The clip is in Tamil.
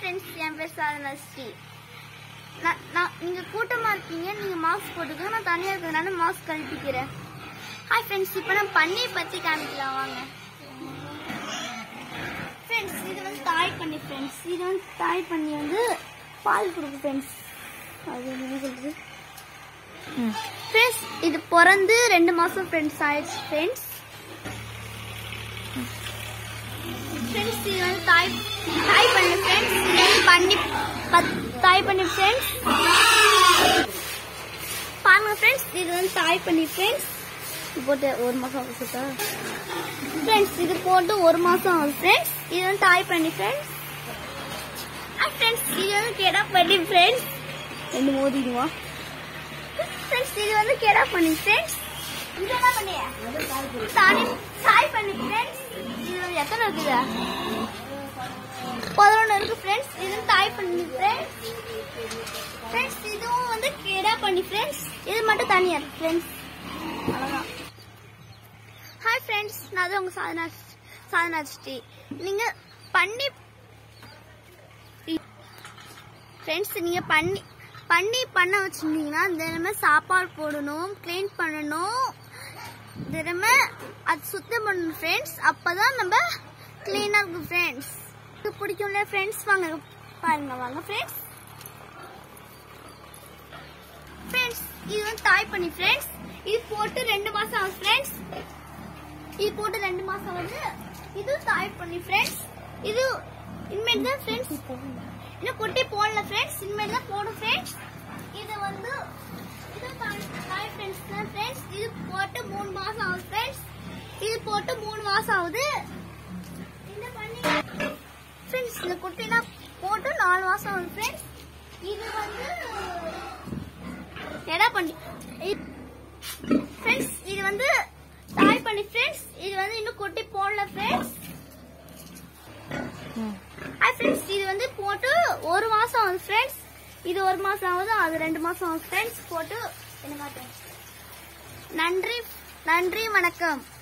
ஃப்ரெண்ட்ஸ் என் பேர் சாதனா ஸ்ரீ நான் நான் நீங்கள் கூட்டமாக இருக்கீங்க நீங்கள் மாஸ்க் போட்டுக்கோங்க நான் தனியாக இருக்கிறதுனால மாஸ்க் கழட்டிக்கிறேன் ஹாய் ஃப்ரெண்ட்ஸ் இப்போ நான் பன்னீர் பற்றி காமிக்கலாம் வாங்க ஃப்ரெண்ட்ஸ் இது வந்து தாய் பண்ணி ஃப்ரெண்ட்ஸ் இது வந்து தாய் பண்ணி வந்து பால் கொடுக்கும் ஃப்ரெண்ட்ஸ் அது என்ன சொல்றது ஃப்ரெண்ட்ஸ் இது பிறந்து ரெண்டு மாதம் ஃப்ரெண்ட்ஸ் ஆயிடுச்சு ஃப்ரெண்ட்ஸ் ஃப்ரெண்ட்ஸ் இது வந்து தாய் தாய் பண்ணி ஃப்ரெண்ட்ஸ் இது வந்து பண்ணி பத் தாய் பண்ணி ஃப்ரெண்ட்ஸ் பாருங்க ஃப்ரெண்ட்ஸ் இது வந்து தாய் பண்ணி ஃப்ரெண்ட்ஸ் இது போட்டு ஒரு மாதம் ஆகுது சுத்தா ஃப்ரெண்ட்ஸ் இது போட்டு ஒரு மாதம் ஆகுது ஃப்ரெண்ட்ஸ் இது வந்து தாய் பண்ணி ஃப்ரெண்ட்ஸ் ஃப்ரெண்ட்ஸ் இது வந்து கெடா பண்ணி ஃப்ரெண்ட்ஸ் ரெண்டு மோதிடுவா ஃப்ரெண்ட்ஸ் இது வந்து கெடா பண்ணி ஃப்ரெண்ட்ஸ் இது என்ன பண்ணிய தாய் தாய் பண்ணி ஃப்ரெண்ட்ஸ் இது வந்து எத்தனை இருக்குதா பதினொன்று இருக்கு ஃப்ரெண்ட்ஸ் இது வந்து தாய் பண்ணி ஃப்ரெண்ட்ஸ் ஃப்ரெண்ட்ஸ் இதுவும் வந்து கெடா பண்ணி ஃப்ரெண்ட்ஸ் இது மட்டும் தனியா இருக்கு ஃப்ரெண்ட்ஸ் அவ்வளோதான் ஹாய் ஃப்ரெண்ட்ஸ் நான் தான் உங்கள் சாதனா சாதனா ஸ்ரீ நீங்கள் பண்ணி ஃப்ரெண்ட்ஸ் நீங்கள் பண்ணி பண்ணி பண்ண வச்சுருந்தீங்கன்னா தினமும் சாப்பாடு போடணும் க்ளீன் பண்ணணும் தினமும் அது சுத்தம் பண்ணணும் ஃப்ரெண்ட்ஸ் அப்போ தான் நம்ம க்ளீனாக இருக்கும் ஃப்ரெண்ட்ஸ் இது பிடிக்கும்ல ஃப்ரெண்ட்ஸ் வாங்க பாருங்க வாங்க ஃப்ரெண்ட்ஸ் ஃப்ரெண்ட்ஸ் இது வந்து தாய் பண்ணி ஃப்ரெண்ட்ஸ் இது போட்டு ரெண்டு மாசம் ஆகுது ஃப்ரெண்ட்ஸ் இது போட்டு ரெண்டு மாசம் ஆகுது இது தாய் பண்ணி ஃப்ரெண்ட்ஸ் இது இனிமேல் தான் ஃப்ரெண்ட்ஸ் இன்னும் குட்டி போடல ஃப்ரெண்ட்ஸ் இனிமேல் தான் போடும் ஃப்ரெண்ட்ஸ் இது வந்து இது தாய் தாய் ஃப்ரெண்ட்ஸ் தான் ஃப்ரெண்ட்ஸ் இது போட்டு மூணு மாசம் ஆகுது ஃப்ரெண்ட்ஸ் இது போட்டு மூணு மாசம் ஆகுது இந்த பண்ணி ஃப்ரெண்ட்ஸ் இந்த குட்டிலாம் போட்டு நாலு மாசம் ஆகுது ஃப்ரெண்ட்ஸ் இது வந்து எடா பண்ணி ஃப்ரெண்ட்ஸ் இது வந்து தாய் பண்ணி ஃப்ரெண்ட்ஸ் இது வந்து இன்னும் குட்டி போடல ஃப்ரெண்ட்ஸ் ஹாய் ஃப்ரெண்ட்ஸ் இது வந்து போட்டு ஒரு மாசம் ஆகுது ஃப்ரெண்ட்ஸ் இது ஒரு மாசம் ஆகுது அது ரெண்டு மாசம் ஆகுது ஃப்ரெண்ட்ஸ் போட்டு என்ன மாட்டேன் நன்றி நன்றி வணக்கம்